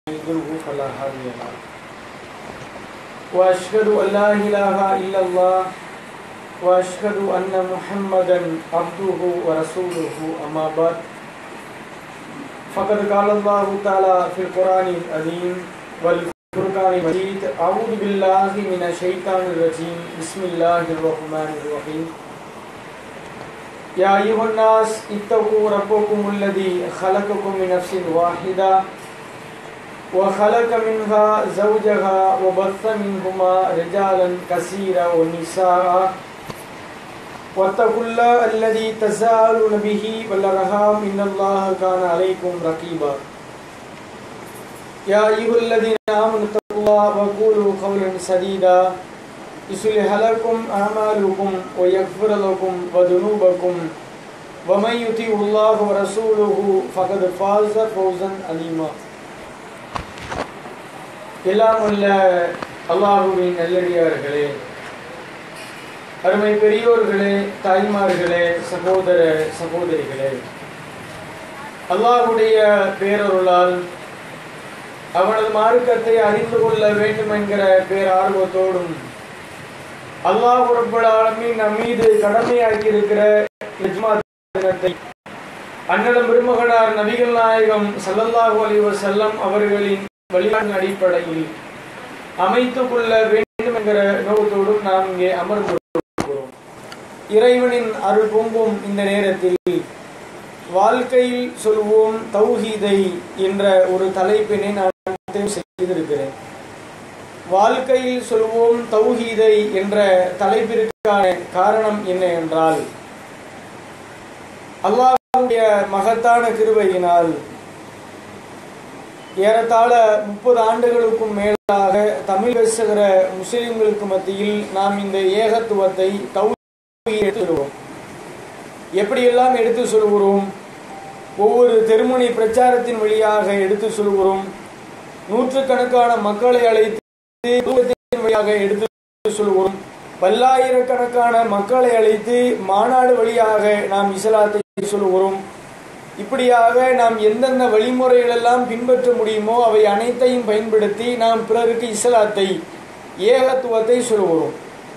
يضره فلا هادي له وأشهد أن لا إله إلا الله وأشهد أن محمدا عبده ورسوله أما بعد فقد قال الله تعالى في القرآن العظيم والفرقان المجيد أعوذ بالله من الشيطان الرجيم بسم الله الرحمن الرحيم يا أيها الناس اتقوا ربكم الذي خلقكم من نفس واحدة وخلق منها زوجها وبث منهما رجالا كثيرا ونساء واتقوا الله الذي تساءلون به والأرحام إن الله كان عليكم رقيبا يا أيها الذين آمنوا اتقوا الله وقولوا قولا سديدا يصلح لكم أعمالكم ويغفر لكم وذنوبكم ومن يطيع الله ورسوله فقد فاز فوزا عظيما எல்லாம் உள்ள அல்லாஹுவின் நல்லடியார்களே அருமை பெரியோர்களே தாய்மார்களே சகோதர சகோதரிகளே அல்லாஹுடைய பேரருளால் அவனது மார்க்கத்தை அறிந்து கொள்ள வேண்டும் என்கிற பேரார்வத்தோடும் அல்லாஹ் ரப்பல் ஆலமீன் நம் மீது கடமையாக்கி இருக்கிற தினத்தை அண்ணலம் பெருமகனார் நபிகள் நாயகம் சல்லல்லாஹு அலைஹி வஸல்லம் அவர்களின் வழிபாட்டின் அடிப்படையில் அமைத்துக் கொள்ள வேண்டும் என்கிற நோக்கத்தோடும் நாம் இங்கே அமர்ந்திருக்கிறோம் இறைவனின் அருள் பொங்கும் இந்த நேரத்தில் வாழ்க்கையில் சொல்வோம் தௌஹீதை என்ற ஒரு தலைப்பினை நான் தேர்வு செய்திருக்கிறேன் வாழ்க்கையில் சொல்வோம் தௌஹீதை என்ற தலைப்பிற்கான காரணம் என்ன என்றால் அல்லாஹுடைய மகத்தான கிருபையினால் ஏறத்தாழ முப்பது ஆண்டுகளுக்கும் மேலாக தமிழ் பேசுகிற முஸ்லிம்களுக்கு மத்தியில் நாம் இந்த ஏகத்துவத்தை எடுத்து சொல்கிறோம் எப்படியெல்லாம் எடுத்து சொல்கிறோம் ஒவ்வொரு தெருமுனை பிரச்சாரத்தின் வழியாக எடுத்து சொல்கிறோம் நூற்றுக்கணக்கான மக்களை அழைத்து வழியாக எடுத்து சொல்கிறோம் பல்லாயிரக்கணக்கான மக்களை அழைத்து மாநாடு வழியாக நாம் இஸ்லாத்தை சொல்கிறோம் இப்படியாக நாம் எந்தெந்த வழிமுறைகளெல்லாம் பின்பற்ற முடியுமோ அவை அனைத்தையும் பயன்படுத்தி நாம் பிறருக்கு இஸ்லாத்தை ஏகத்துவத்தை சொல்கிறோம்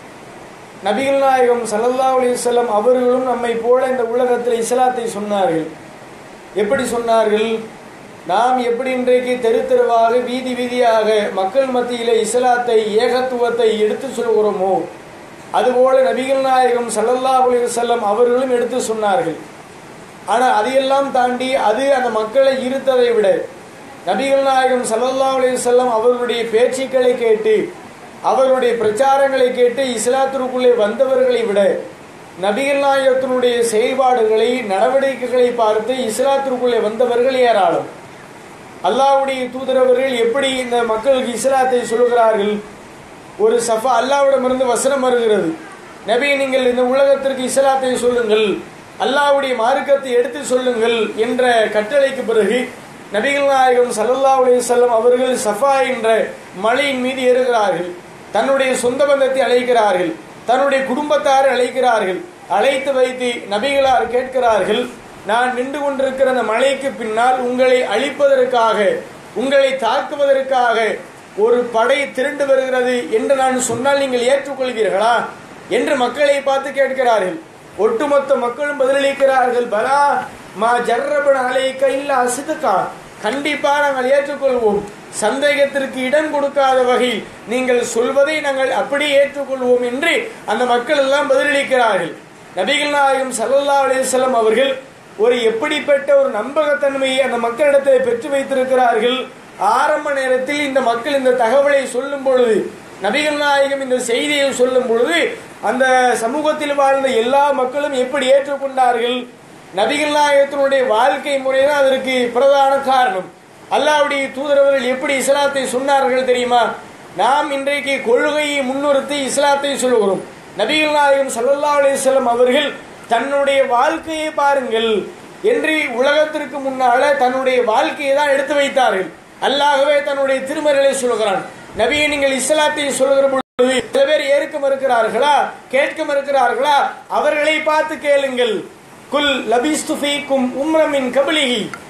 நபிகள் நாயகம் சல்லல்லா அலிசல்லம் அவர்களும் நம்மை போல இந்த உலகத்தில் இஸ்லாத்தை சொன்னார்கள் எப்படி சொன்னார்கள் நாம் எப்படி இன்றைக்கு தெரு தெருவாக வீதி வீதியாக மக்கள் மத்தியிலே இஸ்லாத்தை ஏகத்துவத்தை எடுத்து சொல்கிறோமோ அதுபோல நபிகள் நாயகம் சல்லல்லா அலிசல்லம் அவர்களும் எடுத்து சொன்னார்கள் ஆனால் அதையெல்லாம் தாண்டி அது அந்த மக்களை இருத்ததை விட நபிகள் நாயகம் சல்லல்லா அலிசல்லம் அவர்களுடைய பேச்சுக்களை கேட்டு அவர்களுடைய பிரச்சாரங்களை கேட்டு இஸ்லாத்திற்குள்ளே வந்தவர்களை விட நபிகள் நாயகத்தினுடைய செயல்பாடுகளை நடவடிக்கைகளை பார்த்து இஸ்லாத்திற்குள்ளே வந்தவர்கள் ஏராளம் அல்லாவுடைய தூதரவர்கள் எப்படி இந்த மக்களுக்கு இஸ்லாத்தை சொல்கிறார்கள் ஒரு சஃபா அல்லாவிடமிருந்து வசனம் வருகிறது நபி நீங்கள் இந்த உலகத்திற்கு இஸ்லாத்தை சொல்லுங்கள் அல்லாவுடைய மார்க்கத்தை எடுத்து சொல்லுங்கள் என்ற கட்டளைக்கு பிறகு நபிகள் நாயகம் சல்லல்லா அலையம் அவர்கள் சஃபா என்ற மலையின் மீது ஏறுகிறார்கள் தன்னுடைய சொந்த பந்தத்தை அழைக்கிறார்கள் தன்னுடைய குடும்பத்தாரை அழைக்கிறார்கள் அழைத்து வைத்து நபிகளார் கேட்கிறார்கள் நான் நின்று கொண்டிருக்கிற அந்த மலைக்கு பின்னால் உங்களை அழிப்பதற்காக உங்களை தாக்குவதற்காக ஒரு படை திரண்டு வருகிறது என்று நான் சொன்னால் நீங்கள் ஏற்றுக்கொள்வீர்களா என்று மக்களை பார்த்து கேட்கிறார்கள் ஒட்டுமொத்த மக்களும் பதிலளிக்கிறார்கள் பலா மா ஜர்ரபன் அலைக்க இல்ல அசுதுக்கா கண்டிப்பா நாங்கள் ஏற்றுக்கொள்வோம் சந்தேகத்திற்கு இடம் கொடுக்காத வகையில் நீங்கள் சொல்வதை நாங்கள் அப்படியே ஏற்றுக்கொள்வோம் என்று அந்த மக்கள் எல்லாம் பதிலளிக்கிறார்கள் நபிகள் நாயகம் சல்லல்லா அலிசல்லாம் அவர்கள் ஒரு எப்படிப்பட்ட ஒரு நம்பகத்தன்மையை அந்த மக்களிடத்தில் பெற்று வைத்திருக்கிறார்கள் ஆரம்ப நேரத்தில் இந்த மக்கள் இந்த தகவலை சொல்லும் பொழுது நபிகள் நாயகம் இந்த செய்தியை சொல்லும் பொழுது அந்த சமூகத்தில் வாழ்ந்த எல்லா மக்களும் எப்படி ஏற்றுக்கொண்டார்கள் நபிகள் நாயகத்தினுடைய வாழ்க்கை முறைதான் அதற்கு பிரதான காரணம் அல்லாவுடைய தூதரவர்கள் எப்படி இஸ்லாத்தை சொன்னார்கள் தெரியுமா நாம் இன்றைக்கு கொள்கையை முன்னிறுத்தி இஸ்லாத்தை சொல்கிறோம் நபிகள் நாயகம் சல்லல்லா அலிஸ்லாம் அவர்கள் தன்னுடைய வாழ்க்கையை பாருங்கள் என்று உலகத்திற்கு முன்னால தன்னுடைய வாழ்க்கையை தான் எடுத்து வைத்தார்கள் அல்லாகவே தன்னுடைய திருமறைகளை சொல்கிறான் நபியை நீங்கள் இஸ்லாத்தை சொல்கிற பொழுது சில பேர் ஏற்க மறுக்கிறார்களா கேட்க மறுக்கிறார்களா அவர்களை பார்த்து கேளுங்கள் குல் லபிஸ்து ஃபீக்கும் உம்ரமின் கபிலிகி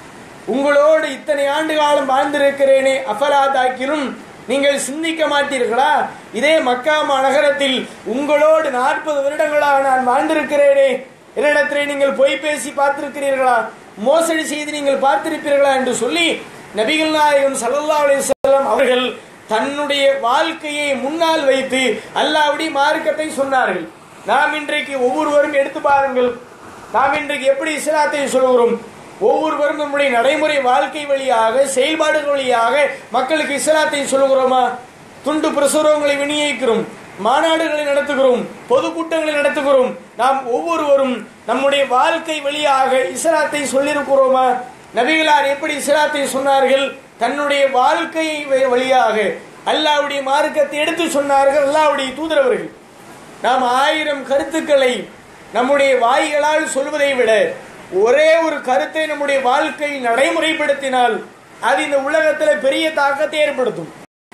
உங்களோடு இத்தனை ஆண்டு காலம் வாழ்ந்திருக்கிறேனே அஃபலா தாக்கிலும் நீங்கள் சிந்திக்க மாட்டீர்களா இதே மக்கா நகரத்தில் உங்களோடு நாற்பது வருடங்களாக நான் வாழ்ந்திருக்கிறேனே என்னிடத்திலே நீங்கள் பொய் பேசி பார்த்திருக்கிறீர்களா மோசடி செய்து நீங்கள் பார்த்திருப்பீர்களா என்று சொல்லி நபிகள் நாயகம் சல்லல்லா அலிசல்லாம் அவர்கள் தன்னுடைய வாழ்க்கையை முன்னால் வைத்து அல்லாவுடைய மார்க்கத்தை சொன்னார்கள் நாம் இன்றைக்கு ஒவ்வொருவரும் எடுத்து பாருங்கள் நாம் இன்றைக்கு எப்படி இஸ்லாத்தை சொல்கிறோம் ஒவ்வொருவரும் நம்முடைய நடைமுறை வாழ்க்கை வழியாக செயல்பாடுகள் வழியாக மக்களுக்கு இஸ்லாத்தை சொல்லுகிறோமா துண்டு பிரசுரங்களை விநியோகிக்கிறோம் மாநாடுகளை நடத்துகிறோம் பொதுக்கூட்டங்களை நடத்துகிறோம் நாம் ஒவ்வொருவரும் நம்முடைய வாழ்க்கை வழியாக இஸ்லாத்தை சொல்லியிருக்கிறோமா நபிகளார் எப்படி இஸ்லாத்தை சொன்னார்கள் தன்னுடைய வாழ்க்கையை வ- வழியாக அல்லாவுடைய மார்க்கத்தை எடுத்து சொன்னார்கள் அல்லாவுடைய தூதரவர்கள் நாம் ஆயிரம் கருத்துக்களை நம்முடைய வாய்களால் சொல்வதை விட ஒரே ஒரு கருத்தை நம்முடைய வாழ்க்கையில் நடைமுறைப்படுத்தினால் அது இந்த உலகத்தில் பெரிய தாக்கத்தை ஏற்படுத்தும்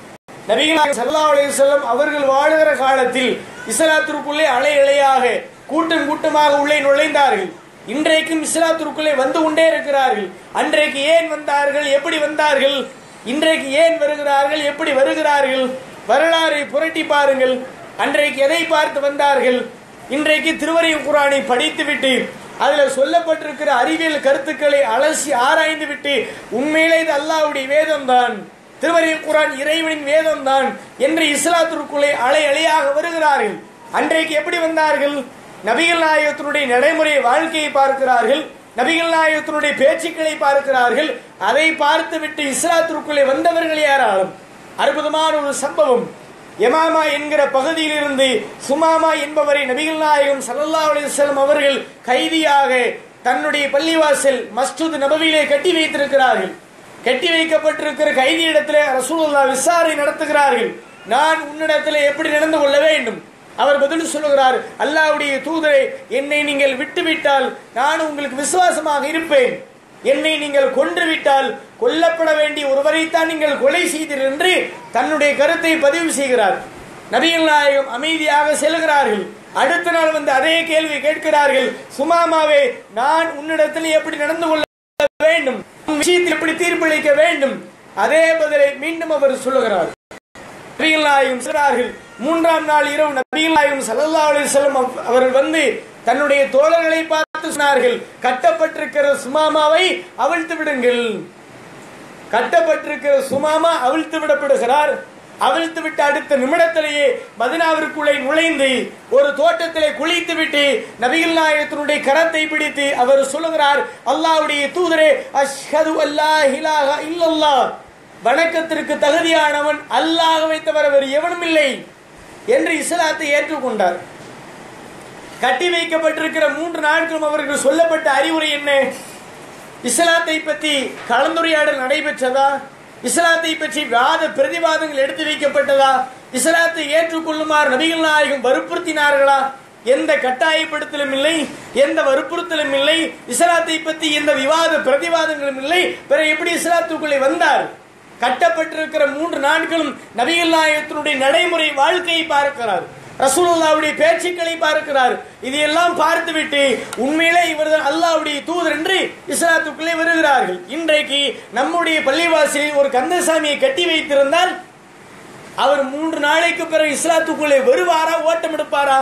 நபிகள் ஸல்லல்லாஹு அலைஹி வஸல்லம் அவர்கள் வாழுகிற காலத்தில் இஸ்லாத்திற்குள்ளே அலை அலையாக கூட்டம் கூட்டமாக உள்ளே நுழைந்தார்கள் இன்றைக்கும் இஸ்லாத்திற்குள்ளே வந்து கொண்டே இருக்கிறார்கள் அன்றைக்கு ஏன் வந்தார்கள் எப்படி வந்தார்கள் இன்றைக்கு ஏன் வருகிறார்கள் எப்படி வருகிறார்கள் வரலாறை புரட்டி பாருங்கள் அன்றைக்கு எதை பார்த்து வந்தார்கள் இன்றைக்கு திருவரை குரானை படித்துவிட்டு அதில் சொல்லப்பட்டிருக்கிற அறிவியல் கருத்துக்களை அலசி ஆராய்ந்து விட்டு உண்மையிலே இது அல்லாஹ்வுடைய வேதம் தான் திருவரை குரான் இறைவனின் வேதம் தான் என்று இஸ்லாத்திற்குள்ளே அலை அலையாக வருகிறார்கள் அன்றைக்கு எப்படி வந்தார்கள் நபிகள் நாயகத்தினுடைய நடைமுறை வாழ்க்கையை பார்க்கிறார்கள் நபிகள் நாயகத்தினுடைய பேச்சுக்களை பார்க்கிறார்கள் அதை பார்த்துவிட்டு இஸ்லாத்திற்குள்ளே வந்தவர்கள் யாராலும் அற்புதமான ஒரு சம்பவம் யமாமா என்கிற பகுதியிலிருந்து சுமாமா என்பவரை நபிகள் நாயகம் ஸல்லல்லாஹு அலைஹி வஸல்லம் அவர்கள் கைதியாக தன்னுடைய பள்ளிவாசல் மஸ்ஜித் நபவியிலே கட்டி வைத்திருக்கிறார்கள் கட்டி வைக்கப்பட்டிருக்கிற கைதியிடத்திலே ரசூலுல்லாஹ் விசாரணை நடத்துகிறார்கள் நான் உன்னிடத்திலே எப்படி நடந்து கொள்ள வேண்டும் அவர் பதில் சொல்லுகிறார் அல்லாஹ்வுடைய தூதரை என்னை நீங்கள் விட்டுவிட்டால் நான் உங்களுக்கு விசுவாசமாக இருப்பேன் என்னை நீங்கள் கொன்று விட்டால் கொல்லப்பட வேண்டிய ஒருவரைத்தான் நீங்கள் கொலை செய்தீர்கள் என்று தன்னுடைய கருத்தை பதிவு செய்கிறார் நபிகள் நாயகம் அமைதியாக செல்கிறார்கள் அடுத்த நாள் வந்து அதே கேள்வி கேட்கிறார்கள் சுமாமாவே நான் உன்னிடத்தில் எப்படி நடந்து கொள்ள வேண்டும் உன் விஷயத்தில் எப்படி தீர்ப்பளிக்க வேண்டும் அதே பதிலை மீண்டும் அவர் சொல்லுகிறார் நபிகள் நாயகம் சொல்கிறார்கள் மூன்றாம் நாள் இரவு நபிகள் நாயகம் ஸல்லல்லாஹு அலைஹி வஸல்லம் அவ- அவர்கள் வந்து தன்னுடைய தோழர்களை பார்த்து சொன்னார்கள் கட்டப்பட்டிருக்கிற சுமாமாவை அவிழ்த்து விடுங்கள் கட்டப்பட்டிருக்கிற சுமாமா அவிழ்த்து விடப்படுகிறார் அவிழ்த்து விட்ட அடுத்த நிமிடத்திலேயே மதினாவிற்குள்ளே நுழைந்து ஒரு தோட்டத்திலே குளித்து விட்டு நபிகள் நாயகத்தினுடைய கரத்தை பிடித்து அவர் சொல்லுகிறார் அல்லாஹ்வுடைய தூதரே அஷ்ஹது அல்லாஹ் இலாஹ இல்லல்லாஹ் வணக்கத்திற்கு தகுதியானவன் அல்லாஹ்வை தவிர வேறு எவனும் இல்லை என்று இஸ்லாத்தை ஏற்றுக்கொண்டார் கட்டி வைக்கப்பட்டிருக்கிற மூன்று நாட்களும் அவருக்கு சொல்லப்பட்ட அறிவுரை என்ன இஸ்லாத்தை பற்றி கலந்துரையாடல் நடைபெற்றதா இஸ்லாத்தை பற்றி வாத பிரதிவாதங்கள் எடுத்து வைக்கப்பட்டதா இஸ்லாத்தை ஏற்றுக்கொள்ளுமாறு நபிகள் நாயகம் வற்புறுத்தினார்களா எந்த கட்டாயப்படுத்தலும் இல்லை எந்த வற்புறுத்தலும் இல்லை இஸ்லாத்தை பற்றி எந்த விவாத பிரதிவாதங்களும் இல்லை பிற எப்படி இஸ்லாத்துக்குள்ளே வந்தார் கட்டப்பட்டிருக்கிற மூன்று நாட்களும் நபிகள் நாயகத்தினுடைய நடைமுறை வாழ்க்கையை பார்க்கிறார் ரசூலுல்லாவுடைய பேச்சுக்களை பார்க்கிறார் இதையெல்லாம் பார்த்துவிட்டு உண்மையிலே இவர்கள் அல்லாஹ்வுடைய தூதர் என்று இஸ்லாத்துக்குள்ளே வருகிறார்கள் இன்றைக்கு நம்முடைய பள்ளிவாசலில் ஒரு கந்தசாமியை கட்டி வைத்திருந்தால் அவர் மூன்று நாளைக்கு பிறகு இஸ்லாத்துக்குள்ளே வருவாரா ஓட்டம் எடுப்பாரா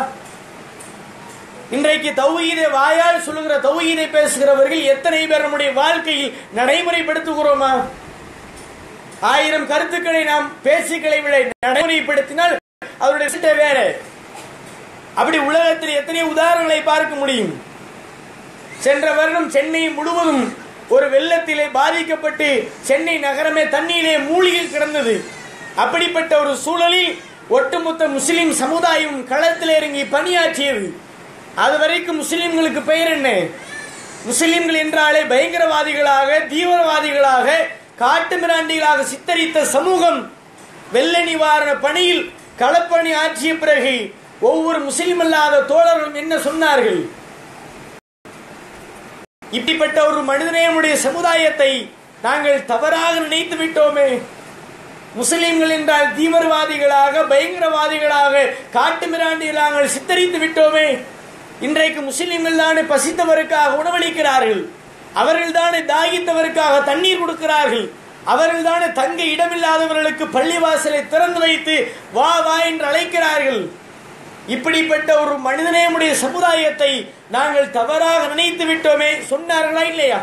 இன்றைக்கு தௌஹீதை வாயால் சொல்லுகிற தௌஹீதை பேசுகிறவர்கள் எத்தனை பேர் நம்முடைய வாழ்க்கையில் நடைமுறைப்படுத்துகிறோமா ஆயிரம் கருத்துக்களை நாம் பேச்சுக்களை விட நடைமுறைப்படுத்தினால் அவருடைய சிட்ட வேற அப்படி உலகத்தில் எத்தனை உதாரணங்களை பார்க்க முடியும் சென்ற வருடம் சென்னை முழுவதும் ஒரு வெள்ளத்திலே பாதிக்கப்பட்டு சென்னை நகரமே தண்ணீரிலே மூழ்கி கிடந்தது அப்படிப்பட்ட ஒரு சூழலில் ஒட்டுமொத்த முஸ்லிம் சமுதாயம் களத்தில் இறங்கி பணியாற்றியது அது வரைக்கும் முஸ்லிம்களுக்கு பெயர் என்ன முஸ்லிம்கள் என்றாலே பயங்கரவாதிகளாக தீவிரவாதிகளாக காட்டு மிராண்டிகளாக சித்தரித்த சமூகம் வெள்ள நிவாரண பணியில் களப்பணி ஆற்றிய பிறகு ஒவ்வொரு முஸ்லிம் அல்லாத தோழர்களும் என்ன சொன்னார்கள் இப்படிப்பட்ட ஒரு மனிதநேயமுடைய சமுதாயத்தை நாங்கள் தவறாக நினைத்து விட்டோமே முஸ்லிம்கள் என்றால் தீவிரவாதிகளாக பயங்கரவாதிகளாக காட்டு மிராண்டிகளாக சித்தரித்து விட்டோமே இன்றைக்கு முஸ்லிம்கள் தானே பசித்தவருக்காக உணவளிக்கிறார்கள் அவர்கள் தானே தாகித்தவருக்காக தண்ணீர் கொடுக்கிறார்கள் அவர்கள் தானே தங்க இடமில்லாதவர்களுக்கு பள்ளிவாசலை திறந்து வைத்து வா வா என்று அழைக்கிறார்கள் இப்படிப்பட்ட ஒரு மனிதநேயமுடைய சமுதாயத்தை நாங்கள் தவறாக நினைத்து விட்டோமே சொன்னார்களா இல்லையா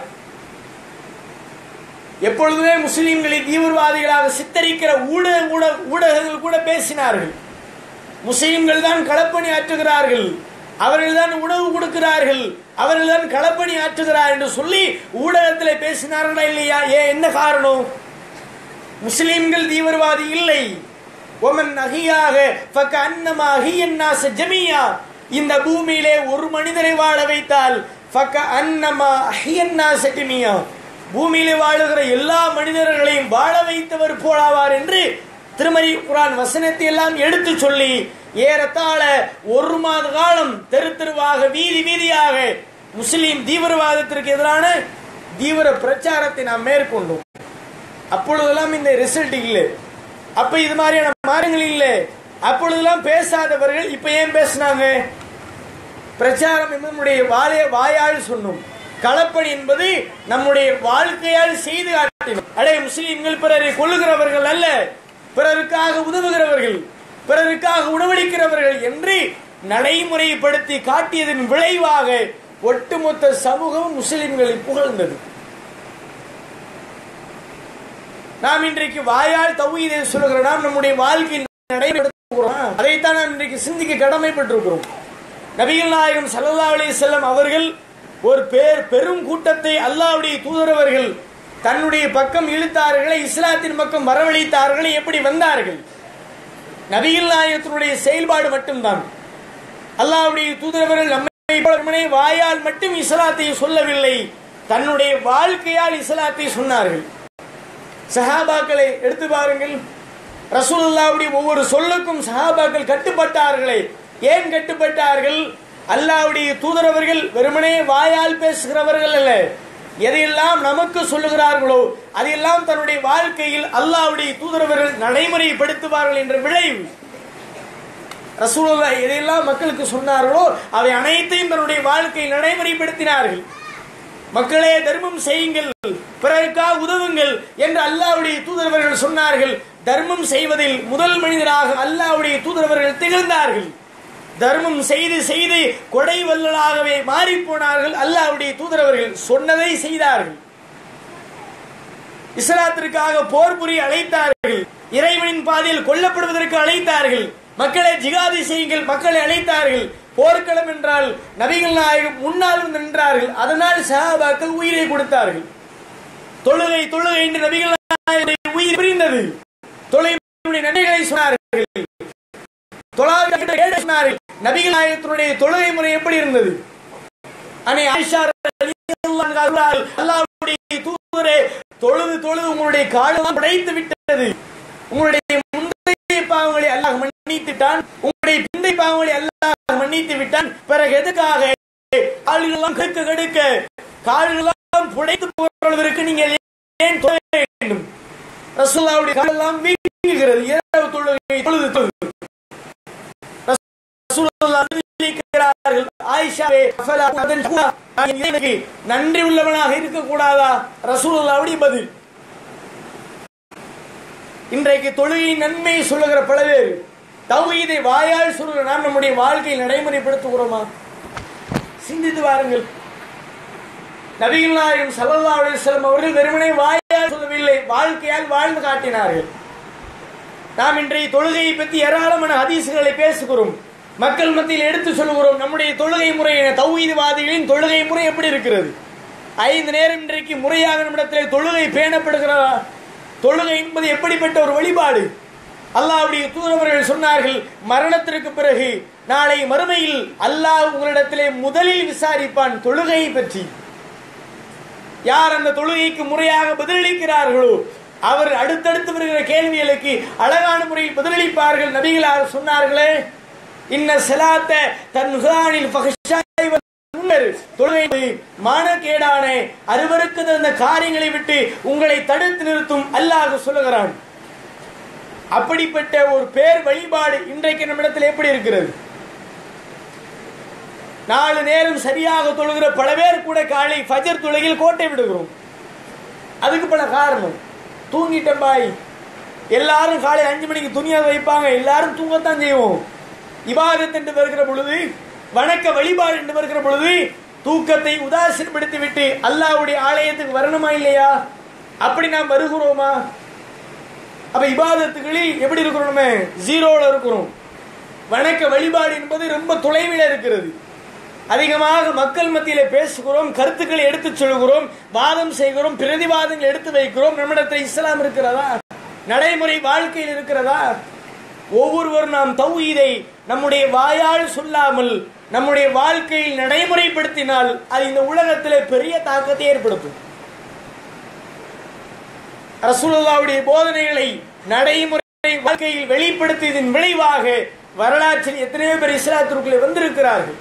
எப்பொழுதுமே முஸ்லிம்களை தீவிரவாதிகளாக சித்தரிக்கிற ஊடகம் கூட ஊடகங்கள் கூட பேசினார்கள் முஸ்லிம்கள் தான் களப்பணி ஆற்றுகிறார்கள் அவர்கள் தான் உணவு கொடுக்கிறார்கள் அவர்கள் தான் களப்பணி ஆற்றுகிறார் என்று சொல்லி ஊடகத்தில் பேசினார்களா இல்லையா ஏன் என்ன காரணம் முஸ்லிம்கள் தீவிரவாதி இல்லை ஒமன் அகியாக ஃபக்க அன்னமா அகியன்னாச ஜமியா இந்த பூமியிலே ஒரு மனிதரை வாழ வைத்தால் ஃபக்க அன்னமா அஹியன்னாச ஜமியா பூமியிலே வாழுகிற எல்லா மனிதர்களையும் வாழ வைத்தவர் போலாவார் என்று திருமதி குரான் வசனத்தை எல்லாம் எடுத்து சொல்லி ஏறத்தாழ ஒரு மாத காலம் தெரு தெருவாக வீதி வீதியாக முஸ்லிம் தீவிரவாதத்திற்கு எதிரான தீவிர பிரச்சாரத்தை நாம் மேற்கொண்டோம் அப்பொழுதெல்லாம் இந்த ரிசல்ட் இல்லை அப்ப இது மாதிரியான மாற்றங்கள் இல்லை அப்பொழுதெல்லாம் பேசாதவர்கள் இப்ப ஏன் பேசினாங்க பிரச்சாரம் என்பது நம்முடைய வாய வாயால் சொன்னோம் களப்பணி என்பது நம்முடைய வாழ்க்கையால் செய்து காட்டினோம் அடே முஸ்லிம்கள் பிறரை கொள்ளுகிறவர்கள் அல்ல பிறருக்காக உதவுகிறவர்கள் பிறருக்காக உணவளிக்கிறவர்கள் என்று நடைமுறைப்படுத்தி காட்டியதன் விளைவாக ஒட்டுமொத்த சமூகம் முஸ்லிம்களை புகழ்ந்தது நாம் இன்றைக்கு வாயால் தௌஹீதை சொல்லுகிற நாம் நம்முடைய வாழ்க்கையில் நடைபெறுகிறோம் அதைத்தான் நாம் இன்றைக்கு சிந்திக்க கடமைப்பட்டிருக்கிறோம் நபிகள் நாயகம் சல்லல்லா அலி செல்லம் அவர்கள் ஒரு பேர் பெரும் கூட்டத்தை அல்லாவுடைய தூதரவர்கள் தன்னுடைய பக்கம் இழுத்தார்களே இஸ்லாத்தின் பக்கம் வரவழைத்தார்களே எப்படி வந்தார்கள் நபிகள் நாயகத்தினுடைய செயல்பாடு மட்டும்தான் அல்லாவுடைய தூதரவர்கள் நம்மை வாயால் மட்டும் இஸ்லாத்தை சொல்லவில்லை தன்னுடைய வாழ்க்கையால் இஸ்லாத்தை சொன்னார்கள் சஹாபாக்களை எடுத்து பாருங்கள் ரசூலுல்லாவுடைய ஒவ்வொரு சொல்லுக்கும் சஹாபாக்கள் கட்டுப்பட்டார்களே ஏன் கட்டுப்பட்டார்கள் அல்லாவுடைய தூதரவர்கள் வெறுமனே வாயால் பேசுகிறவர்கள் அல்ல எதையெல்லாம் நமக்கு சொல்லுகிறார்களோ அதையெல்லாம் தன்னுடைய வாழ்க்கையில் அல்லாவுடைய தூதரவர்கள் நடைமுறைப்படுத்துவார்கள் என்ற விளைவு ரசூலுல்லா எதையெல்லாம் மக்களுக்கு சொன்னார்களோ அவை அனைத்தையும் தன்னுடைய வாழ்க்கையில் நடைமுறைப்படுத்தினார்கள் மக்களே தர்மம் செய்யுங்கள் பிறருக்காக உதவுங்கள் என்று அல்லாவுடைய தூதரவர்கள் சொன்னார்கள் தர்மம் செய்வதில் முதல் மனிதராக அல்லாவுடைய தூதரவர்கள் திகழ்ந்தார்கள் தர்மம் செய்து செய்து கொடை வல்லலாகவே மாறி போனார்கள் அல்லாவுடைய தூதரவர்கள் சொன்னதை செய்தார்கள் இஸ்லாத்திற்காக போர் புரிய அழைத்தார்கள் இறைவனின் பாதையில் கொல்லப்படுவதற்கு அழைத்தார்கள் மக்களை ஜிகாதி செய்யுங்கள் மக்களை அழைத்தார்கள் போர்க்களம் என்றால் நபிகள் நாயகம் முன்னால் நின்றார்கள் அதனால் சஹாபாக்கள் உயிரை கொடுத்தார்கள் தொழுகை தொழுகை என்று நபிகள் நாயகம் உயிர் பிரிந்தது தொழுகை நன்மைகளை சொன்னார்கள் தொழாவிட சொன்னார்கள் நபிகள் நாயகத்தினுடைய தொழுகை முறை எப்படி இருந்தது அனை ஆயிஷா அல்லாவுடைய தூதரே தொழுது தொழுது உங்களுடைய காலம் உடைத்து விட்டது உங்களுடைய முந்தைய பாவங்களை அல்லாஹ் மன்னித்துட்டான் உங்களுடைய பிந்தை பாவங்களை அல்லாஹ் மன்னித்து விட்டான் பிறகு எதுக்காக கால்களெல்லாம் கெடுக்க கெடுக்க கால்களெல்லாம் புடைத்து போறவருக்கு நீங்கள் ஏன் தொழ வேண்டும் ரசூல்லாவுடைய காலெல்லாம் வீங்குகிறது இரவு தொழுகை தொழுது தொழுது நன்றி உள்ளவனாக இருக்கக்கூடாதா ரசூலுல்லாவுடைய பதில் இன்றைக்கு தொழுகையின் நன்மையை சொல்லுகிற பல பேர் தௌஹீதை வாயால் சொல்லுகிற நாம் நம்முடைய வாழ்க்கையை நடைமுறைப்படுத்துகிறோமா சிந்தித்து வாருங்கள் நபிகள் நாயகம் சல்லல்லா அலிஸ்லாம் அவர்கள் வெறுமனே வாயால் சொல்லவில்லை வாழ்க்கையால் வாழ்ந்து காட்டினார்கள் நாம் இன்றைய தொழுகையை பற்றி ஏராளமான ஹதீசுகளை பேசுகிறோம் மக்கள் மத்தியில் எடுத்து சொல்லுகிறோம் நம்முடைய தொழுகை முறை தௌஹீதவாதிகளின் தொழுகை முறை எப்படி இருக்கிறது ஐந்து நேரம் இன்றைக்கு முறையாக நம்மிடத்தில் தொழுகை பேணப்படுகிறதா தொழுகை என்பது எப்படிப்பட்ட ஒரு வழிபாடு அல்லாவுடைய தூதரவர்கள் சொன்னார்கள் மரணத்திற்கு பிறகு நாளை மறுமையில் அல்லாஹ் உங்களிடத்திலே முதலில் விசாரிப்பான் தொழுகையை பற்றி யார் அந்த தொழுகைக்கு முறையாக பதிலளிக்கிறார்களோ அவர் அடுத்தடுத்து வருகிற கேள்விகளுக்கு அழகான முறையில் பதிலளிப்பார்கள் நபிகளார் சொன்னார்களே இன்ன செலாத்த தன் முகானில் தொழுகை மானக்கேடான அறுவருக்கு தந்த காரியங்களை விட்டு உங்களை தடுத்து நிறுத்தும் அல்லாஹ் சொல்லுகிறான் அப்படிப்பட்ட ஒரு பேர் வழிபாடு இன்றைக்கு நம்மிடத்தில் எப்படி இருக்கிறது நாலு நேரம் சரியாக தொழுகிற பல பேர் கூட காலை ஃபஜர் தொழுகையில் கோட்டை விடுகிறோம் அதுக்கு பல காரணம் தூங்கிட்டேன் பாய் எல்லாரும் காலை அஞ்சு மணிக்கு துணியாக வைப்பாங்க எல்லாரும் தூங்கத்தான் செய்வோம் இபாதத் என்று வருகிற பொழுது வணக்க வழிபாடு என்று வருகிற பொழுது தூக்கத்தை உதாசீனப்படுத்தி விட்டு அல்லாஹ்வுடைய ஆலயத்துக்கு வரணுமா இல்லையா அப்படி நாம் வருகிறோமா அப்ப இபாதத்துகளில் எப்படி இருக்கிறோம் நம்ம ஜீரோல இருக்கிறோம் வணக்க வழிபாடு என்பது ரொம்ப தொலைவில் இருக்கிறது அதிகமாக மக்கள் மத்தியில பேசுகிறோம் கருத்துக்களை எடுத்துச் சொல்கிறோம் வாதம் செய்கிறோம் பிரதிவாதங்கள் எடுத்து வைக்கிறோம் நம்மிடத்தில் இஸ்லாம் இருக்கிறதா நடைமுறை வாழ்க்கையில் இருக்கிறதா ஒவ்வொருவரும் நாம் தௌஹீதை நம்முடைய வாயால் சொல்லாமல் நம்முடைய வாழ்க்கையில் நடைமுறைப்படுத்தினால் அது இந்த உலகத்திலே பெரிய தாக்கத்தை ஏற்படுத்தும் ரசூலுல்லாவுடைய போதனைகளை நடைமுறை வாழ்க்கையில் வெளிப்படுத்தியதன் விளைவாக வரலாற்றில் எத்தனையோ பேர் இஸ்லாத்திற்குள்ளே வந்திருக்கிறார்கள்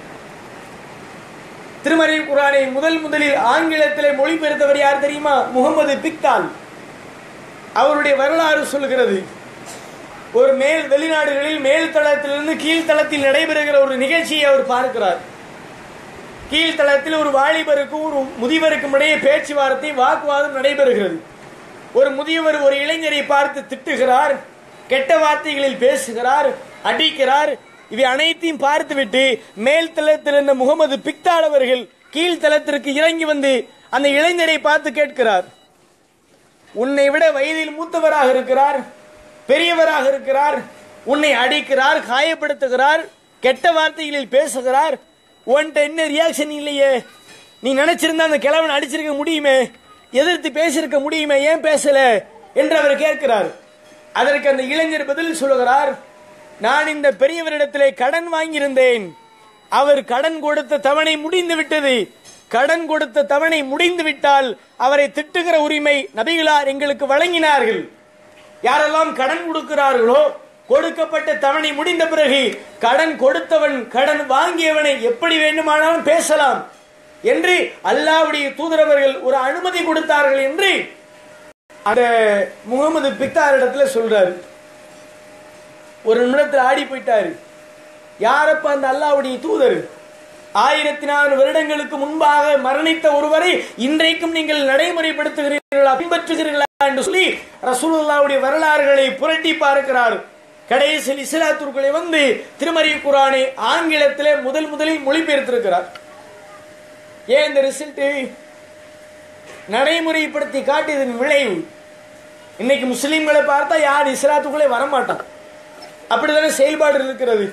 திருமறை குரானை முதல் முதலில் ஆங்கிலத்திலே மொழிபெயர்த்தவர் யார் தெரியுமா முகமது பிக்தால் அவருடைய வரலாறு சொல்கிறது ஒரு மேல் வெளிநாடுகளில் மேல் தளத்திலிருந்து கீழ்த்தளத்தில் நடைபெறுகிற ஒரு நிகழ்ச்சியை அவர் பார்க்கிறார் கீழ்த்தளத்தில் ஒரு வாலிபருக்கும் ஒரு முதியவருக்கும் இடையே பேச்சுவார்த்தை வாக்குவாதம் நடைபெறுகிறது ஒரு முதியவர் ஒரு இளைஞரை பார்த்து திட்டுகிறார் கெட்ட வார்த்தைகளில் பேசுகிறார் அடிக்கிறார் இவை அனைத்தையும் பார்த்துவிட்டு மேல் தளத்தில் இருந்த முகமது பிக்தால் அவர்கள் கீழ்த்தளத்திற்கு இறங்கி வந்து அந்த இளைஞரை பார்த்து கேட்கிறார் உன்னை விட வயதில் மூத்தவராக இருக்கிறார் பெரியவராக இருக்கிறார் உன்னை அடிக்கிறார் காயப்படுத்துகிறார் கெட்ட வார்த்தைகளில் பேசுகிறார் உன்கிட்ட என்ன ரியாக்ஷன் இல்லையே நீ நினைச்சிருந்தா அந்த கிழவன் அடிச்சிருக்க முடியுமே எதிர்த்து பேசியிருக்க முடியுமே ஏன் பேசல என்று அவர் கேட்கிறார் அதற்கு அந்த இளைஞர் பதில் சொல்லுகிறார் நான் இந்த பெரியவரிடத்திலே கடன் வாங்கியிருந்தேன் அவர் கடன் கொடுத்த தவணை முடிந்து விட்டது கடன் கொடுத்த தவணை முடிந்து விட்டால் அவரை திட்டுகிற உரிமை நபிகளார் எங்களுக்கு வழங்கினார்கள் யாரெல்லாம் கடன் கொடுக்கிறார்களோ கொடுக்கப்பட்ட தவணை முடிந்த பிறகு கடன் கொடுத்தவன் கடன் வாங்கியவனை எப்படி வேண்டுமானாலும் பேசலாம் என்று அல்லாவுடைய தூதரவர்கள் ஒரு அனுமதி கொடுத்தார்கள் என்று அந்த முகமது பிக்தார் இடத்துல சொல்றாரு ஒரு நிமிடத்தில் ஆடி போயிட்டாரு யாரப்ப அந்த அல்லாவுடைய தூதர் ஆயிரத்தி நாலு வருடங்களுக்கு முன்பாக மரணித்த ஒருவரை இன்றைக்கும் நீங்கள் நடைமுறைப்படுத்துகிறீர்களா பின்பற்றுகிறீர்களா என்று சொல்லி ரசூலுல்லாவுடைய வரலாறுகளை புரட்டி பார்க்கிறார் கடைசியில் இஸ்லாத்திற்குள்ளே வந்து திருமறை குரானை ஆங்கிலத்திலே முதல் முதலில் மொழிபெயர்த்திருக்கிறார் ஏன் இந்த ரிசல்ட் நடைமுறைப்படுத்தி காட்டியதன் விளைவு இன்னைக்கு முஸ்லிம்களை பார்த்தா யார் இஸ்லாத்துக்குள்ளே வரமாட்டான் அப்படித்தானே செயல்பாடு இருக்கிறது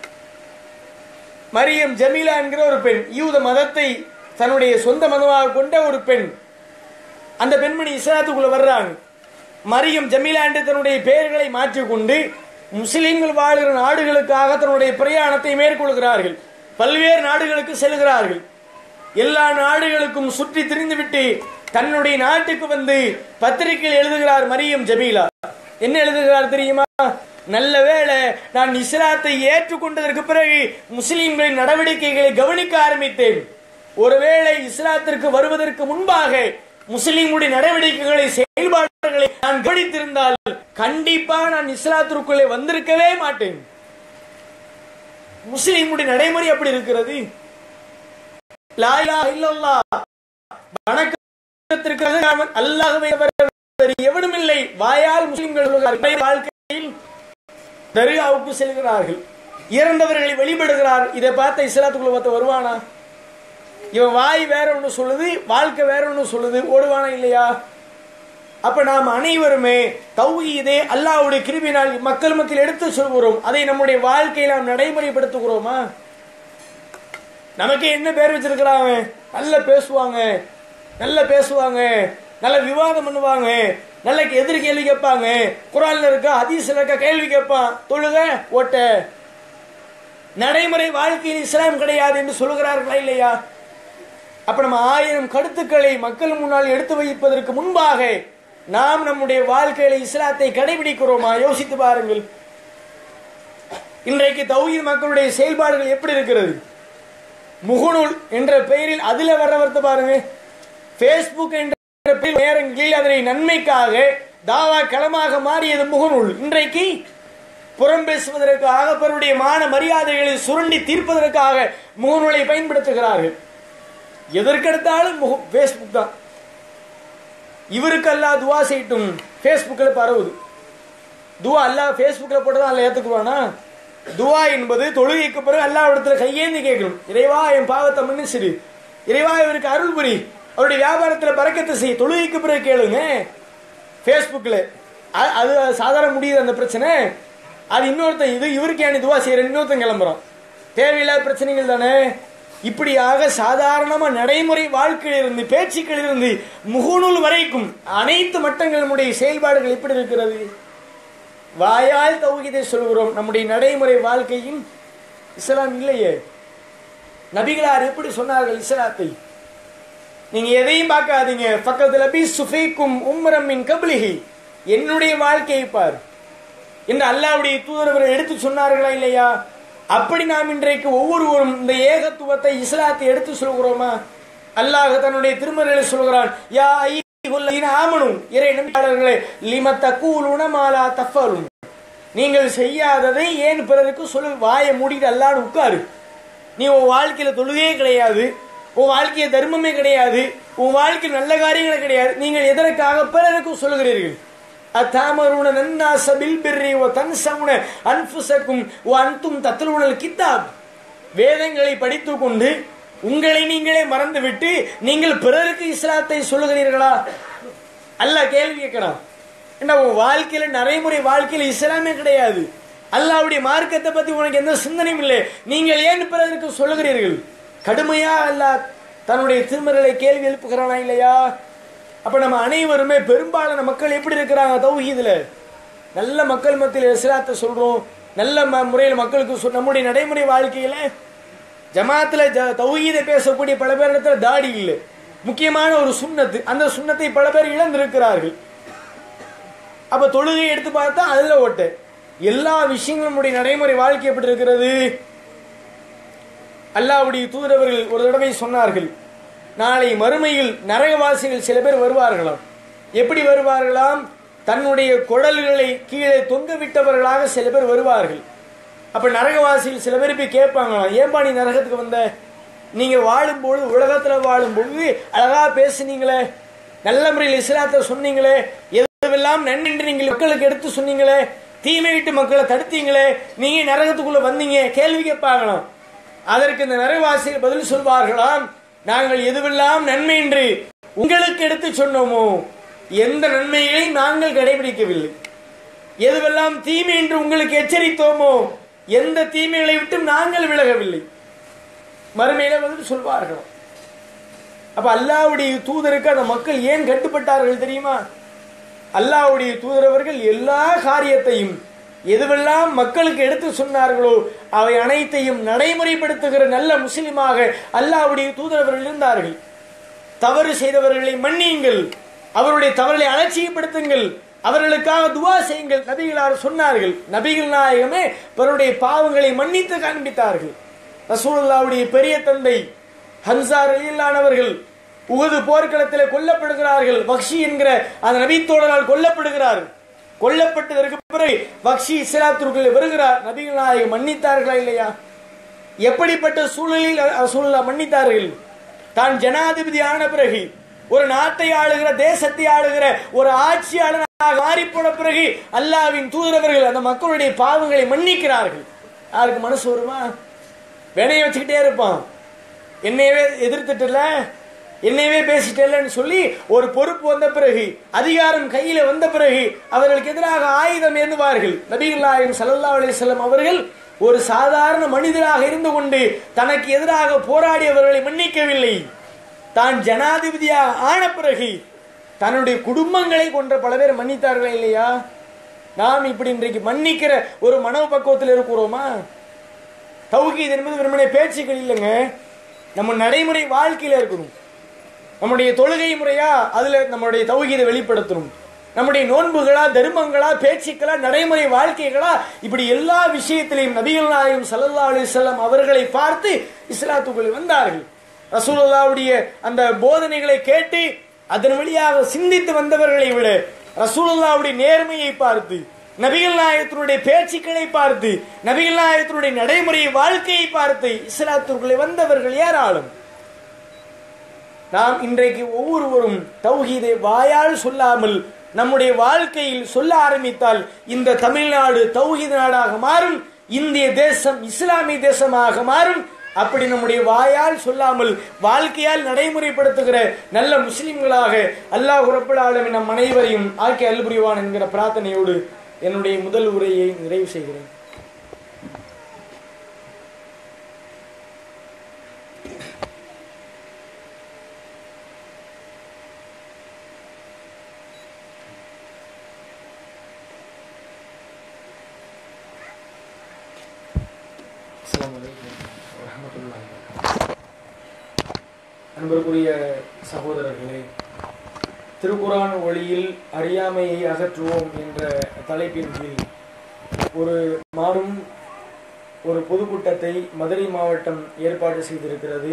மரியம் ஜமீலா என்கிற ஒரு பெண் யூத மதத்தை தன்னுடைய சொந்த மதமாக கொண்ட ஒரு பெண் அந்த பெண்மணி இஸ்லாத்துக்குள்ள வர்றாங்க மரியம் ஜமீலா என்று தன்னுடைய பெயர்களை மாற்றிக்கொண்டு முஸ்லிம்கள் வாழ்கிற நாடுகளுக்காக தன்னுடைய பிரயாணத்தை மேற்கொள்கிறார்கள் பல்வேறு நாடுகளுக்கு செல்கிறார்கள் எல்லா நாடுகளுக்கும் சுற்றி திரிந்துவிட்டு தன்னுடைய நாட்டுக்கு வந்து பத்திரிகையில் எழுதுகிறார் மரியம் ஜமீலா என்ன எழுதுகிறார் தெரியுமா நல்ல வேளை நான் இஸ்லாத்தை ஏற்றுக்கொண்டதற்கு பிறகு முஸ்லிம்களின் நடவடிக்கைகளை கவனிக்க ஆரம்பித்தேன் ஒருவேளை இஸ்லாத்திற்கு வருவதற்கு முன்பாக முஸ்லிம்களுடைய நடவடிக்கைகளை செயல்பாடுகளை நான் கவனித்திருந்தால் கண்டிப்பா நான் இஸ்லாத்திற்குள்ளே வந்திருக்கவே மாட்டேன் முஸ்லிமுடைய நடைமுறை அப்படி இருக்கிறது லா இலாஹ இல்லல்லாஹ் வணக்கத்திற்காக நான் அல்லாஹ்வை தவிர வேறு எவனும் இல்லை வாயால் முஸ்லிம்கள் சொல்கிறார்கள். வாழ்க்கையில் தர்காவுக்கு செல்கிறார்கள் இறந்தவர்களை வெளிப்படுகிறார் இதை பார்த்த இஸ்லாத்துக்குள்ள பார்த்த வருவானா இவன் வாய் வேற ஒன்று சொல்லுது வாழ்க்கை வேற ஒன்று சொல்லுது ஓடுவானா இல்லையா அப்ப நாம் அனைவருமே தௌஹீதே அல்லாஹ்வுடைய கிருபினால் மக்கள் மத்தியில் எடுத்து சொல்கிறோம் அதை நம்முடைய வாழ்க்கையில் நாம் நடைமுறைப்படுத்துகிறோமா நமக்கு என்ன பேர் வச்சிருக்கிறாங்க நல்ல பேசுவாங்க நல்ல பேசுவாங்க நல்ல விவாதம் பண்ணுவாங்க நல்ல எதிர் கேள்வி கேட்பாங்க குரான்ல இருக்க ஹதீஸ்ல இருக்க கேள்வி கேட்பான் தொழுக ஓட்ட நடைமுறை வாழ்க்கையில் இஸ்லாம் கிடையாது என்று சொல்கிறார்களா இல்லையா அப்ப நம்ம ஆயிரம் கருத்துக்களை மக்கள் முன்னால் எடுத்து வைப்பதற்கு முன்பாக நாம் நம்முடைய வாழ்க்கையில இஸ்லாத்தை கடைபிடிக்கிறோமா யோசித்து பாருங்கள் இன்றைக்கு தௌஹீத் மக்களுடைய செயல்பாடுகள் எப்படி இருக்கிறது முகநூல் என்ற பெயரில் அதுல வர்றவர்த்த பாருங்க பேஸ்புக் என்ற பெயர் நேரங்களில் அதனை நன்மைக்காக தாவா களமாக மாறியது முகநூல் இன்றைக்கு புறம் பேசுவதற்காக பிறருடைய மான மரியாதைகளை சுரண்டி தீர்ப்பதற்காக முகநூலை பயன்படுத்துகிறார்கள் எதற்கெடுத்தாலும் முக ஃபேஸ்புக் தான் இவருக்கு அல்லாஹ் துவா செய்யட்டும் ஃபேஸ்புக்கில் பரவுது துவா அல்லாஹ் ஃபேஸ்புக்கில் போட்டு தான் அல்ல ஏற்றுக்குவானா துவா என்பது தொழுகைக்கு பிறகு அல்லாஹ் இடத்துல கையேந்தி கேட்கணும் இறைவா என் பாவத்தை மன்னிச்சிடு இறைவா இவருக்கு அருள் புரி அவருடைய வியாபாரத்தில் பறக்கத்தை செய் தொழுகைக்கு பிறகு கேளுங்க ஃபேஸ்புக்கில் அது சாதாரண முடியுது அந்த பிரச்சனை அது இன்னொருத்தன் இது இவருக்கு ஏன் துவா செய்யற இன்னொருத்தன் கிளம்புறான் தேவையில்லாத பிரச்சனைகள் தானே இப்படியாக சாதாரணமா நடைமுறை வாழ்க்கையிலிருந்து பேச்சுக்களிலிருந்து முகநூல் வரைக்கும் அனைத்து மட்டங்கள் நம்முடைய செயல்பாடுகள் எப்படி இருக்கிறது வாயால் தௌகிதை சொல்கிறோம் நம்முடைய நடைமுறை வாழ்க்கையின் இஸ்லாம் இல்லையே நபிகளார் எப்படி சொன்னார்கள் இஸ்லாத்தை நீங்க எதையும் பார்க்காதீங்க பக்கத்துல பி சுஃபைக்கும் உம்ரமின் கபிலிகி என்னுடைய வாழ்க்கையை பார் என்று அல்லாவுடைய தூதரவரை எடுத்து சொன்னார்களா இல்லையா அப்படி நாம் இன்றைக்கு ஒவ்வொருவரும் இந்த ஏகத்துவத்தை இஸ்லாத்தை எடுத்து சொல்கிறோமா அல்லாஹ் தன்னுடைய திருமறையில சொல்கிறான் யா ஐயுல்லதீன ஆமனு இறை நம்பிக்கையாளர்களே லிம தக்கூலுன மாலா தஃபலும் நீங்கள் செய்யாததை ஏன் பிறருக்கு சொல்லு வாயை மூடிட்டு அல்லான்னு உட்காரு நீ உன் வாழ்க்கையில தொழுகையே கிடையாது உன் வாழ்க்கைய தர்மமே கிடையாது உன் வாழ்க்கையில் நல்ல காரியங்களே கிடையாது நீங்கள் எதற்காக பிறருக்கு சொல்லுகிறீர்கள் அத்தாமருன நன்னாச பில்பிர்ரி ஓ தன்சவுன அன்புசக்கும் ஓ அன்தும் தத்ருணல் கித்தாப் வேதங்களை படித்துக் கொண்டு உங்களை நீங்களே மறந்துவிட்டு நீங்கள் பிறருக்கு இஸ்லாத்தை சொல்லுகிறீர்களா அல்ல கேள்வி கேட்கலாம் என்ன உன் வாழ்க்கையில நடைமுறை வாழ்க்கையில இஸ்லாமே கிடையாது அல்லாவுடைய மார்க்கத்தை பத்தி உனக்கு எந்த சிந்தனையும் இல்லை நீங்கள் ஏன் பிறருக்கு சொல்லுகிறீர்கள் கடுமையா அல்லாஹ் தன்னுடைய திருமறைகளை கேள்வி எழுப்புகிறானா இல்லையா அப்ப நம்ம அனைவருமே பெரும்பாலான மக்கள் எப்படி இருக்கிறாங்க தௌஹீதுல நல்ல மக்கள் மத்தியில் இஸ்லாத்தை சொல்றோம் நல்ல ம- முறையில் மக்களுக்கு சொல் நம்முடைய நடைமுறை வாழ்க்கையில ஜமாத்துல ஜ தௌஹீதை பேசக்கூடிய பல பேர் இடத்துல தாடி இல்லை முக்கியமான ஒரு சுண்ணத்து அந்த சுண்ணத்தை பல பேர் இழந்திருக்கிறார்கள் அப்ப தொழுகை எடுத்து பார்த்தா அதுல ஓட்டு எல்லா விஷயங்களும் நம்முடைய நடைமுறை வாழ்க்கை எப்படி இருக்கிறது அல்லாவுடைய தூதரவர்கள் ஒரு தடவை சொன்னார்கள் நாளை மறுமையில் நரகவாசிகள் சில பேர் வருவார்களாம் எப்படி வருவார்களாம் தன்னுடைய குடல்களை கீழே தொங்க விட்டவர்களாக சில பேர் வருவார்கள் அப்ப நரகவாசிகள் சில பேர் போய் கேட்பாங்களாம் ஏன்பா நீ நரகத்துக்கு வந்த நீங்க வாழும்போது உலகத்துல வாழும்போது அழகா பேசுனீங்களே நல்ல முறையில் இஸ்லாத்தை சொன்னீங்களே எதுவெல்லாம் நன்றி என்று நீங்கள் மக்களுக்கு எடுத்து சொன்னீங்களே தீமை விட்டு மக்களை தடுத்தீங்களே நீங்க நரகத்துக்குள்ள வந்தீங்க கேள்வி கேட்பாங்களாம் அதற்கு இந்த நரகவாசிகள் பதில் சொல்வார்களாம் நாங்கள் எதுவெல்லாம் நன்மை என்று உங்களுக்கு எடுத்து சொன்னோமோ எந்த நன்மையை நாங்கள் கடைபிடிக்கவில்லை எதுவெல்லாம் தீமை என்று உங்களுக்கு எச்சரித்தோமோ எந்த தீமைகளை விட்டும் நாங்கள் விலகவில்லை மறுமையில வந்து சொல்வார்கள் அப்ப அல்லாவுடைய தூதருக்கு அந்த மக்கள் ஏன் கட்டுப்பட்டார்கள் தெரியுமா அல்லாவுடைய தூதரவர்கள் எல்லா காரியத்தையும் எதுவெல்லாம் மக்களுக்கு எடுத்து சொன்னார்களோ அவை அனைத்தையும் நடைமுறைப்படுத்துகிற நல்ல முஸ்லிமாக அல்லாவுடைய தூதரவர்கள் இருந்தார்கள் தவறு செய்தவர்களை மன்னியுங்கள் அவருடைய தவறுகளை அலட்சியப்படுத்துங்கள் அவர்களுக்காக துவா செய்யுங்கள் நபிகளார் சொன்னார்கள் நபிகள் நாயகமே பிறருடைய பாவங்களை மன்னித்து காண்பித்தார்கள் ரசூலுல்லாவுடைய பெரிய தந்தை ஹன்சார் அலியல்லானவர்கள் உகது போர்க்களத்தில் கொல்லப்படுகிறார்கள் பக்ஷி என்கிற அந்த நபித்தோழரால் கொல்லப்படுகிறார் கொல்லப்பட்டதற்கு பிறகு பக்ஷி இஸ்லாத்திற்குள் வருகிறார் நபிகள் நாயகம் மன்னித்தார்களா இல்லையா எப்படிப்பட்ட சூழலில் சூழலா மன்னித்தார்கள் தான் ஜனாதிபதி ஆன பிறகு ஒரு நாட்டை ஆளுகிற தேசத்தை ஆளுகிற ஒரு ஆட்சியாளராக மாறி போன பிறகு அல்லாவின் தூதரவர்கள் அந்த மக்களுடைய பாவங்களை மன்னிக்கிறார்கள் யாருக்கு மனசு வருமா வினைய வச்சுக்கிட்டே இருப்பான் என்னையவே எதிர்த்துட்டுல என்னையவே பேசிட்டேன்னு சொல்லி ஒரு பொறுப்பு வந்த பிறகு அதிகாரம் கையில வந்த பிறகு அவர்களுக்கு எதிராக ஆயுதம் ஏந்துவார்கள் நபிகள் நாயகம் ஸல்லல்லாஹு அலைஹி வஸல்லம் அவர்கள் ஒரு சாதாரண மனிதராக இருந்து கொண்டு தனக்கு எதிராக போராடியவர்களை மன்னிக்கவில்லை தான் ஜனாதிபதியாக ஆன பிறகு தன்னுடைய குடும்பங்களை கொன்ற பல பேர் மன்னித்தார்களா இல்லையா நாம் இப்படி இன்றைக்கு மன்னிக்கிற ஒரு மனோபக்குவத்தில் இருக்கிறோமா தௌகீத் என்பது வெறுமனே பேச்சுக்கள் இல்லைங்க நம்ம நடைமுறை வாழ்க்கையில இருக்கணும் நம்முடைய தொழுகை முறையா அதுல நம்முடைய தௌகீதை வெளிப்படுத்தணும் நம்முடைய நோன்புகளா தர்மங்களா பேச்சுக்களா நடைமுறை வாழ்க்கைகளா இப்படி எல்லா விஷயத்திலையும் நபிகள் நாயகம் ஸல்லல்லாஹு அலைஹி வஸல்லம் அவர்களை பார்த்து இஸ்லாத்துக்குள் வந்தார்கள் ரசூலுல்லாவுடைய அந்த போதனைகளை கேட்டு அதன் வழியாக சிந்தித்து வந்தவர்களை விட ரசூலுல்லாவுடைய நேர்மையை பார்த்து நபிகள் நாயகத்தினுடைய பேச்சுக்களை பார்த்து நபிகள் நாயகத்தினுடைய நடைமுறை வாழ்க்கையை பார்த்து இஸ்லாத்திற்குள்ளே வந்தவர்கள் ஏராளம் நாம் இன்றைக்கு ஒவ்வொருவரும் தௌஹீதை வாயால் சொல்லாமல் நம்முடைய வாழ்க்கையில் சொல்ல ஆரம்பித்தால் இந்த தமிழ்நாடு தௌஹீத் நாடாக மாறும் இந்திய தேசம் இஸ்லாமிய தேசமாக மாறும் அப்படி நம்முடைய வாயால் சொல்லாமல் வாழ்க்கையால் நடைமுறைப்படுத்துகிற நல்ல முஸ்லிம்களாக அல்லாஹ் ரப்பல் ஆலமீன் நம் அனைவரையும் ஆக்கி அல் புரிவான் என்கிற பிரார்த்தனையோடு என்னுடைய முதல் உரையை நிறைவு செய்கிறேன் அஸ்ஸலாமு அலைக்கும் வரஹ்மத்துல்லாஹி வபரகாத்துஹு. அன்பிற்குரிய சகோதரர்களே திருக்குரான் ஒளியில் அறியாமையை அகற்றுவோம் என்ற தலைப்பின் கீழ் ஒரு மாறும் ஒரு பொதுக்கூட்டத்தை மதுரை மாவட்டம் ஏற்பாடு செய்திருக்கிறது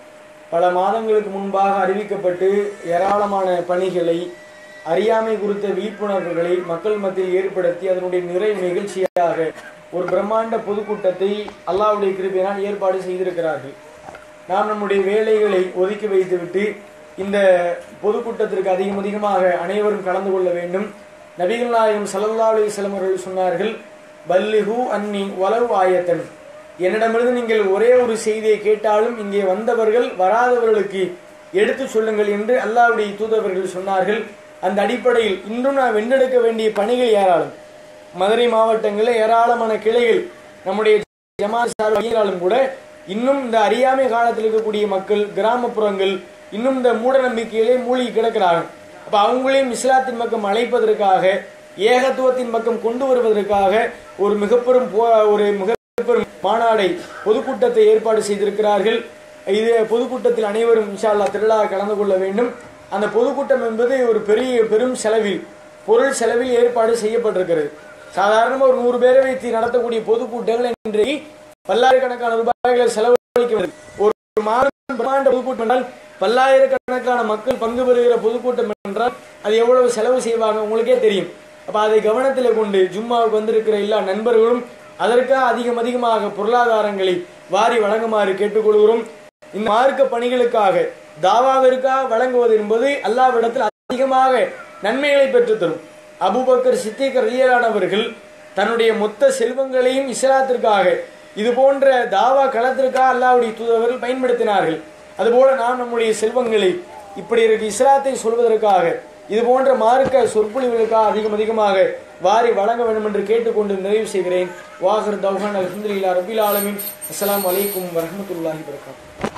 பல மாதங்களுக்கு முன்பாக அறிவிக்கப்பட்டு ஏராளமான பணிகளை அறியாமை குறித்த விழிப்புணர்வுகளை மக்கள் மத்தியில் ஏற்படுத்தி அதனுடைய நிறைவு நிகழ்ச்சியாக ஒரு பிரம்மாண்ட பொதுக்கூட்டத்தை அல்லாஹ்வுடைய கிருபையினால் ஏற்பாடு செய்திருக்கிறார்கள் நாம் நம்முடைய வேலைகளை ஒதுக்கி வைத்துவிட்டு இந்த பொதுக்கூட்டத்திற்கு அதிகம் அதிகமாக அனைவரும் கலந்து கொள்ள வேண்டும் நபிகள் நாயகம் ஸல்லல்லாஹு அலைஹி வஸல்லம் அவர்கள் சொன்னார்கள் பல்லிஹு அன்னி வலவு ஆயத்தன் என்னிடமிருந்து நீங்கள் ஒரே ஒரு செய்தியை கேட்டாலும் இங்கே வந்தவர்கள் வராதவர்களுக்கு எடுத்து சொல்லுங்கள் என்று அல்லாஹ்வுடைய தூதவர்கள் சொன்னார்கள் அந்த அடிப்படையில் இன்றும் நாம் வென்றெடுக்க வேண்டிய பணிகள் ஏராளம் மதுரை மாவட்டங்களில் ஏராளமான கிளைகள் நம்முடைய ஜமாத் சார்பாலும் கூட இன்னும் இந்த அறியாமை காலத்தில் இருக்கக்கூடிய மக்கள் கிராமப்புறங்கள் இன்னும் இந்த மூட நம்பிக்கையிலே மூழ்கி கிடக்கிறாங்க அப்ப அவங்களையும் இஸ்லாத்தின் பக்கம் அழைப்பதற்காக ஏகத்துவத்தின் பக்கம் கொண்டு வருவதற்காக ஒரு மிகப்பெரும் போ- ஒரு மிகப்பெரும் மாநாடை பொதுக்கூட்டத்தை ஏற்பாடு செய்திருக்கிறார்கள் இது பொதுக்கூட்டத்தில் அனைவரும் இன்ஷா அல்லாஹ் திருவிழா கலந்து கொள்ள வேண்டும் அந்த பொதுக்கூட்டம் என்பது ஒரு பெரிய பெரும் செலவில் பொருள் செலவில் ஏற்பாடு செய்யப்பட்டிருக்கிறது சாதாரணமாக ஒரு நூறு பேரை வைத்து நடத்தக்கூடிய பொதுக்கூட்டங்கள் இன்றைக்கு பல்லாயிரக்கணக்கான ரூபாய்களை செலவழிக்கிறது ஒரு மாதம் பிரம்மாண்ட பொதுக்கூட்டம் என்றால் பல்லாயிரக்கணக்கான மக்கள் பங்கு பெறுகிற பொதுக்கூட்டம் என்றால் அது எவ்வளவு செலவு செய்வாங்க உங்களுக்கே தெரியும் அப்ப அதை கவனத்தில் கொண்டு ஜும்மாவுக்கு வந்திருக்கிற எல்லா நண்பர்களும் அதற்காக அதிகம் அதிகமாக பொருளாதாரங்களை வாரி வழங்குமாறு கேட்டுக்கொள்கிறோம் இந்த மார்க்க பணிகளுக்காக தாவாவிற்காக வழங்குவது என்பது அல்லாவிடத்தில் அதிகமாக நன்மைகளை பெற்றுத் தரும் அபூபக்கர் சித்திகர் ரலியல்லானவர்கள் தன்னுடைய மொத்த செல்வங்களையும் இஸ்லாத்திற்காக இது போன்ற தாவா களத்திற்காக அல்லாஹ்வுடைய தூதர்கள் பயன்படுத்தினார்கள் அதுபோல நாம் நம்முடைய செல்வங்களை இப்படி இருக்கு இஸ்லாத்தை சொல்வதற்காக இது போன்ற மார்க்க சொற்பொழிவுகளுக்காக அதிகம் அதிகமாக வாரி வழங்க வேண்டும் என்று கேட்டுக்கொண்டு நிறைவு செய்கிறேன் வாகர் தௌஹான் அல்ஹம்துலில்லாஹ் ரபில் ஆலமீன் அஸ்ஸலாமு அலைக்கும் வரஹ்மத்துல்லாஹி வபரகாத்துஹு